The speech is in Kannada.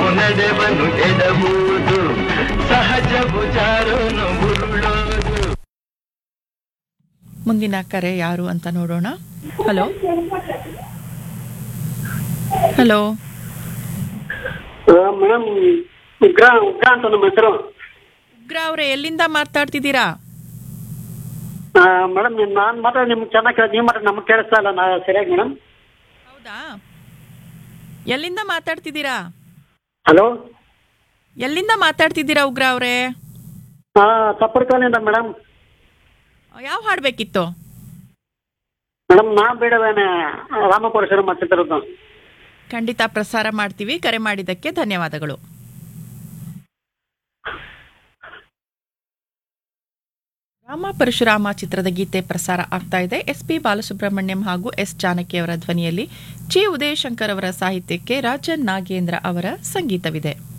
ನಡೆವನು ಎಡವುದು ಸಹಜವು ಜಾರನು ಉರುಳೋದು ಮುಂದಿನ ಕರೆ ಯಾರು ಅಂತ ನೋಡೋಣ ಹಲೋ ಹಲೋ ಮೇಡಮ್ ಉಗ್ರ ಉಗ್ರ ಅಂತ ನಮ್ಮ ಹೆಸರು ಉಗ್ರ ಅವರೇ ಎಲ್ಲಿಂದ ಮಾತಾಡ್ತಿದ್ದೀರಾ ಮೇಡಮ್ ನಾನು ಮಾತ್ರ ನಿಮ್ಗೆ ಚೆನ್ನಾಗಿ ಕೇಳಿ ನೀವು ಮಾತ್ರ ನಮ್ಗೆ ಕೇಳಿಸ್ತಾ ಇಲ್ಲ ನಾ ಸರಿಯಾಗಿ ಮೇಡಮ್ ಹೌದಾ ಎಲ್ಲಿಂದ ಮಾತಾಡ್ತಿದ್ದೀರಾ ಹಲೋ ಎಲ್ಲಿಂದ ಮಾತಾಡ್ತಿದ್ದೀರಾ ಉಗ್ರ ಅವರೇ ತಪ್ಪರ್ಕಾಲಿಂದ ಮೇಡಮ್ ಯಾವ ಹಾಡ್ಬೇಕಿತ್ತು ಮೇಡಮ್ ನಾ ಬೇಡವೇನೆ ರಾಮಪುರೇಶ್ವರ ಮಾತಾಡ್ತಿರೋದು ಖಂಡಿತ ಪ್ರಸಾರ ಮಾಡ್ತೀವಿ ಕರೆ ಮಾಡಿದ್ದಕ್ಕೆ ಧನ್ಯವಾದಗಳು ರಾಮ ಪರಶುರಾಮ ಚಿತ್ರದ ಗೀತೆ ಪ್ರಸಾರ ಆಗ್ತಾ ಇದೆ ಎಸ್ ಪಿ ಬಾಲಸುಬ್ರಹ್ಮಣ್ಯಂ ಹಾಗೂ ಎಸ್ ಜಾನಕಿ ಅವರ ಧ್ವನಿಯಲ್ಲಿ ಚಿ ಉದಯಶಂಕರ್ ಅವರ ಸಾಹಿತ್ಯಕ್ಕೆ ರಾಜನ್ ನಾಗೇಂದ್ರ ಅವರ ಸಂಗೀತವಿದೆ